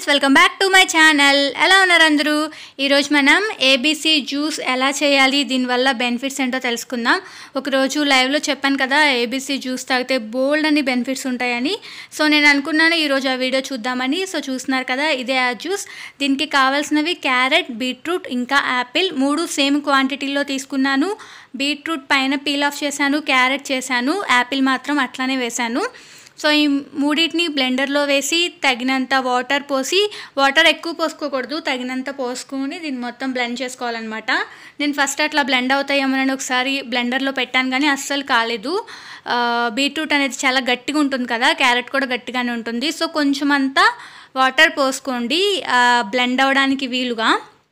welcome back to my channel ఎలా ఉన్నారు అందరూ ఈరోజు మనం ఏబీసీ జ్యూస్ ఎలా చేయాలి దీనివల్ల బెనిఫిట్స్ ఏంటో తెలుసుకుందాం ఒకరోజు లైవ్లో చెప్పాను కదా ఏబీసీ జ్యూస్ తాగితే బోల్డ్ అని బెనిఫిట్స్ ఉంటాయని సో నేను అనుకున్నాను ఈరోజు ఆ వీడియో చూద్దామని సో చూస్తున్నారు కదా ఇదే ఆ జ్యూస్ దీనికి కావాల్సినవి క్యారెట్ బీట్రూట్ ఇంకా యాపిల్ మూడు సేమ్ క్వాంటిటీలో తీసుకున్నాను బీట్రూట్ పైన పీల్ ఆఫ్ చేశాను క్యారెట్ చేశాను యాపిల్ మాత్రం అట్లానే వేశాను సో ఈ మూడింటిని బ్లెండర్లో వేసి తగినంత వాటర్ పోసి వాటర్ ఎక్కువ పోసుకోకూడదు తగినంత పోసుకొని దీన్ని మొత్తం బ్లెండ్ చేసుకోవాలన్నమాట నేను ఫస్ట్ అట్లా బ్లెండ్ అవుతాయేమోనని ఒకసారి బ్లెండర్లో పెట్టాను కానీ అస్సలు కాలేదు ఆ, బీట్రూట్ అనేది చాలా గట్టిగా ఉంటుంది కదా క్యారెట్ కూడా గట్టిగానే ఉంటుంది సో కొంచెం అంతా వాటర్ పోసుకోండి ఆ, బ్లెండ్ అవ్వడానికి వీలుగా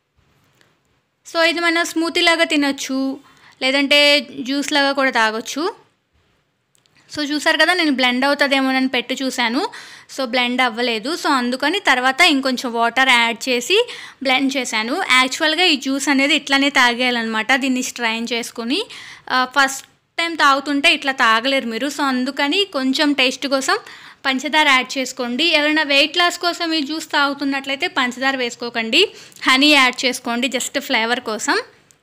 సో ఇది మనం స్మూతీ లాగా తినొచ్చు లేదంటే జ్యూస్ లాగా కూడా తాగొచ్చు సో చూసారు కదా నేను బ్లెండ్ అవుతుందేమోనని పెట్టి చూశాను సో బ్లెండ్ అవ్వలేదు సో అందుకని తర్వాత ఇంకొంచెం వాటర్ యాడ్ చేసి బ్లెండ్ చేశాను యాక్చువల్గా ఈ జ్యూస్ అనేది ఇట్లానే తాగేయాలన్నమాట దీన్ని స్ట్రైన్ చేసుకుని ఫస్ట్ టైం తాగుతుంటే ఇట్లా తాగలేరు మీరు సో అందుకని కొంచెం టేస్ట్ కోసం పంచదార యాడ్ చేసుకోండి ఎవరైనా వెయిట్ లాస్ కోసం ఈ జ్యూస్ తాగుతున్నట్లయితే పంచదార వేసుకోకండి హనీ యాడ్ చేసుకోండి జస్ట్ ఫ్లేవర్ కోసం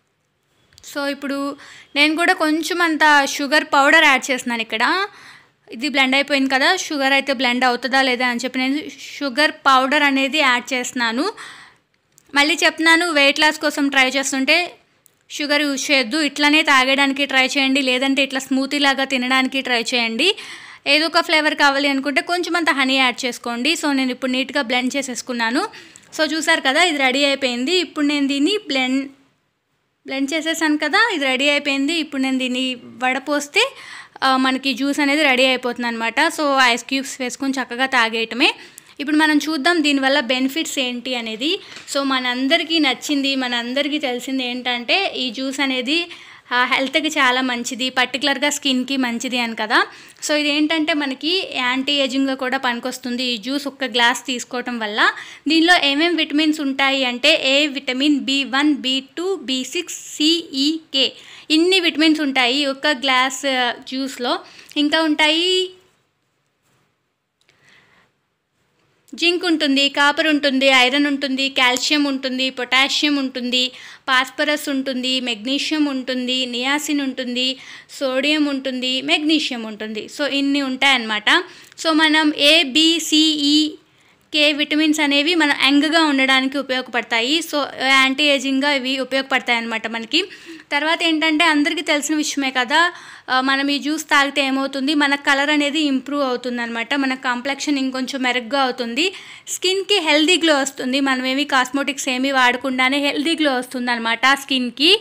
సో ఇప్పుడు నేను కూడా కొంచెం అంత షుగర్ పౌడర్ యాడ్ చేస్తున్నాను ఇక్కడ ఇది బ్లెండ్ అయిపోయింది కదా షుగర్ అయితే బ్లెండ్ అవుతుందా లేదా అని చెప్పి నేను షుగర్ పౌడర్ అనేది యాడ్ చేస్తున్నాను మళ్ళీ చెప్తున్నాను వెయిట్ లాస్ కోసం ట్రై చేస్తుంటే షుగర్ యూజ్ చేయొద్దు ఇట్లానే తాగడానికి ట్రై చేయండి లేదంటే ఇట్లా స్మూతీ లాగా తినడానికి ట్రై చేయండి ఏదో ఒక ఫ్లేవర్ కావాలి అనుకుంటే కొంచెం అంత హనీ యాడ్ చేసుకోండి సో నేను ఇప్పుడు నీట్గా బ్లెండ్ చేసేసుకున్నాను సో చూసారు కదా ఇది రెడీ అయిపోయింది ఇప్పుడు నేను దీన్ని బ్లెండ్ బ్లెండ్ చేసేసాను కదా ఇది రెడీ అయిపోయింది ఇప్పుడు నేను దీన్ని వడపోస్తే ఆ, మనకి జ్యూస్ అనేది రెడీ అయిపోతుంది అనమాట సో ఐస్ క్యూబ్స్ వేసుకొని చక్కగా తాగేయటమే ఇప్పుడు మనం చూద్దాం దీనివల్ల బెనిఫిట్స్ ఏంటి అనేది సో మనందరికీ నచ్చింది మనందరికీ తెలిసింది ఏంటంటే ఈ జ్యూస్ అనేది హెల్త్కి చాలా మంచిది పర్టికులర్గా స్కిన్కి మంచిది అని కదా సో ఇది ఏంటంటే మనకి యాంటీ ఏజింగ్గా కూడా పనికొస్తుంది ఈ జ్యూస్ ఒక్క గ్లాస్ తీసుకోవటం వల్ల దీనిలో ఏమేమి విటమిన్స్ ఉంటాయి అంటే A vitamin B one B two B six C E K ఇన్ని విటమిన్స్ ఉంటాయి ఒక్క గ్లాస్ ఆ, జ్యూస్లో ఇంకా ఉంటాయి జింక్ ఉంటుంది కాపర్ ఉంటుంది ఐరన్ ఉంటుంది కాల్షియం ఉంటుంది పొటాషియం ఉంటుంది పాస్పరస్ ఉంటుంది మెగ్నీషియం ఉంటుంది నియాసిన్ ఉంటుంది సోడియం ఉంటుంది మెగ్నీషియం ఉంటుంది సో ఇన్ని ఉంటాయన్నమాట సో మనం ఏబిసిఈ కే విటమిన్స్ అనేవి మనం యంగ్గా ఉండడానికి ఉపయోగపడతాయి సో యాంటీ ఏజింగ్గా ఇవి ఉపయోగపడతాయి అన్నమాట మనకి తర్వాత ఏంటంటే అందరికీ తెలిసిన విషయమే కదా ఆ, మనం ఈ జ్యూస్ తాగితే ఏమవుతుంది మన కలర్ అనేది ఇంప్రూవ్ అవుతుంది అనమాట మన కాంప్లెక్షన్ ఇంకొంచెం మెరుగ్గా అవుతుంది స్కిన్కి హెల్దీ గ్లో వస్తుంది మనం ఏమి కాస్మోటిక్స్ ఏమీ వాడకుండానే హెల్దీ గ్లో వస్తుంది అనమాట స్కిన్కి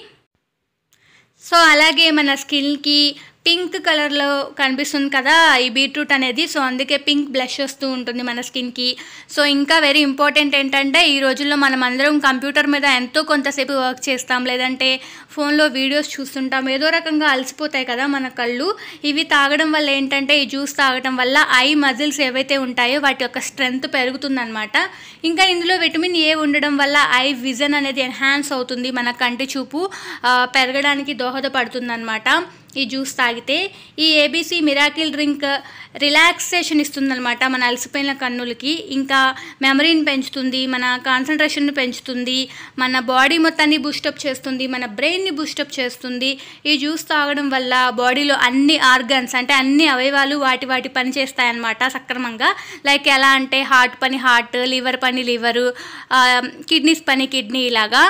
సో అలాగే మన స్కిన్కి పింక్ కలర్లో కనిపిస్తుంది కదా ఈ బీట్రూట్ అనేది సో అందుకే పింక్ బ్లష్ వస్తూ ఉంటుంది మన స్కిన్కి సో ఇంకా వెరీ ఇంపార్టెంట్ ఏంటంటే ఈ రోజుల్లో మనం అందరం కంప్యూటర్ మీద ఎంతో కొంతసేపు వర్క్ చేస్తాం లేదంటే ఫోన్లో వీడియోస్ చూస్తుంటాం ఏదో రకంగా అలసిపోతాయి కదా మన కళ్ళు ఇవి తాగడం వల్ల ఏంటంటే ఈ జ్యూస్ తాగడం వల్ల ఐ మజిల్స్ ఏవైతే ఉంటాయో వాటి యొక్క స్ట్రెంగ్త్ పెరుగుతుందన్నమాట ఇంకా ఇందులో విటమిన్ ఏ ఉండడం వల్ల ఐ విజన్ అనేది ఎన్హాన్స్ అవుతుంది మన కంటి చూపు ఆ, పెరగడానికి దోహదపడుతుందన్నమాట ఈ జ్యూస్ తాగితే ఈ ఏబీసీ మిరాకిల్ డ్రింక్ రిలాక్సేషన్ ఇస్తుందన్నమాట మన అలసిపోయిన కన్నులకి ఇంకా మెమరీని పెంచుతుంది మన కాన్సన్ట్రేషన్ని పెంచుతుంది మన బాడీ మొత్తాన్ని బూస్టప్ చేస్తుంది మన బ్రెయిన్ని బూస్టప్ చేస్తుంది ఈ జ్యూస్ తాగడం వల్ల బాడీలో అన్ని ఆర్గన్స్ అంటే అన్ని అవయవాలు వాటి వాటి పని చేస్తాయన్నమాట సక్రమంగా లైక్ ఎలా అంటే హార్ట్ పని హార్ట్ లివర్ పని లివరు కిడ్నీస్ పని కిడ్నీ ఇలాగా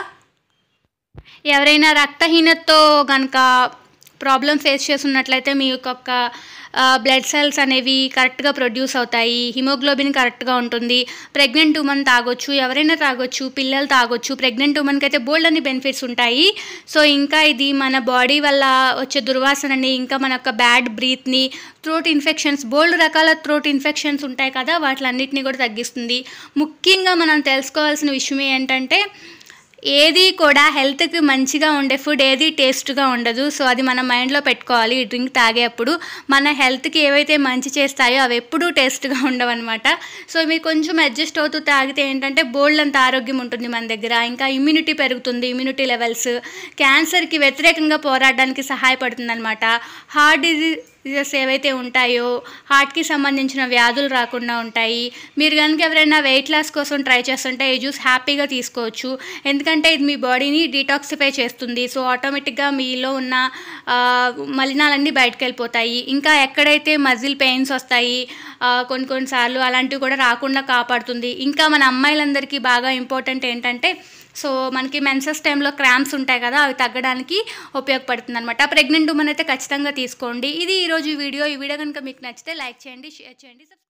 ఎవరైనా రక్తహీనతతో కనుక ప్రాబ్లం ఫేస్ చేస్తున్నట్లయితే మీ యొక్క బ్లడ్ సెల్స్ అనేవి కరెక్ట్గా ప్రొడ్యూస్ అవుతాయి హిమోగ్లోబిన్ కరెక్ట్గా ఉంటుంది ప్రెగ్నెంట్ ఉమెన్ తాగొచ్చు ఎవరైనా తాగొచ్చు పిల్లలు తాగొచ్చు ప్రెగ్నెంట్ ఉమెన్కి అయితే బోల్డ్ అన్ని బెనిఫిట్స్ ఉంటాయి సో ఇంకా ఇది మన బాడీ వల్ల వచ్చే దుర్వాసనని ఇంకా మన యొక్క బ్యాడ్ బ్రీత్ని థ్రోట్ ఇన్ఫెక్షన్స్ బోల్డ్ రకాల థ్రోట్ ఇన్ఫెక్షన్స్ ఉంటాయి కదా వాటిలన్నిటిని కూడా తగ్గిస్తుంది ముఖ్యంగా మనం తెలుసుకోవాల్సిన విషయం ఏంటంటే ఏది కూడా హెల్త్కి మంచిగా ఉండే ఫుడ్ ఏది టేస్ట్గా ఉండదు సో అది మన మైండ్లో పెట్టుకోవాలి ఈ డ్రింక్ తాగేప్పుడు మన హెల్త్కి ఏవైతే మంచి చేస్తాయో అవి ఎప్పుడూ టేస్ట్గా ఉండవన్నమాట సో మీరు కొంచెం అడ్జస్ట్ అవుతూ తాగితే ఏంటంటే బోల్డ్ అంత ఆరోగ్యం ఉంటుంది మన దగ్గర ఇంకా ఇమ్యూనిటీ పెరుగుతుంది ఇమ్యూనిటీ లెవెల్స్ క్యాన్సర్కి వ్యతిరేకంగా పోరాడడానికి సహాయపడుతుంది అనమాట హార్ట్ డిజీజ్ డిసీజెస్ ఏవైతే ఉంటాయో హార్ట్కి సంబంధించిన వ్యాధులు రాకుండా ఉంటాయి మీరు కనుక ఎవరైనా వెయిట్ లాస్ కోసం ట్రై చేస్తుంటే ఈ జ్యూస్ హ్యాపీగా తీసుకోవచ్చు ఎందుకంటే ఇది మీ బాడీని డీటాక్సిఫై చేస్తుంది సో ఆటోమేటిక్గా మీలో ఉన్న ఆ, మలినాలన్నీ బయటకు వెళ్ళిపోతాయి ఇంకా ఎక్కడైతే మజిల్ పెయిన్స్ వస్తాయి ఆ, కొన్ని కొన్నిసార్లు అలాంటివి కూడా రాకుండా కాపాడుతుంది ఇంకా మన అమ్మాయిలందరికీ బాగా ఇంపార్టెంట్ ఏంటంటే సో మనకి మెన్సెస్ టైంలో క్రాంప్స్ ఉంటాయి కదా అవి తగ్గడానికి ఉపయోగపడుతుంది అనమాట ప్రెగ్నెంట్ ఉమెన్ అయితే ఖచ్చితంగా తీసుకోండి ఇది ఈరోజు వీడియో ఈ వీడియో కనుక మీకు నచ్చితే లైక్ చేయండి షేర్ చేయండి సబ్స్క్రైబ్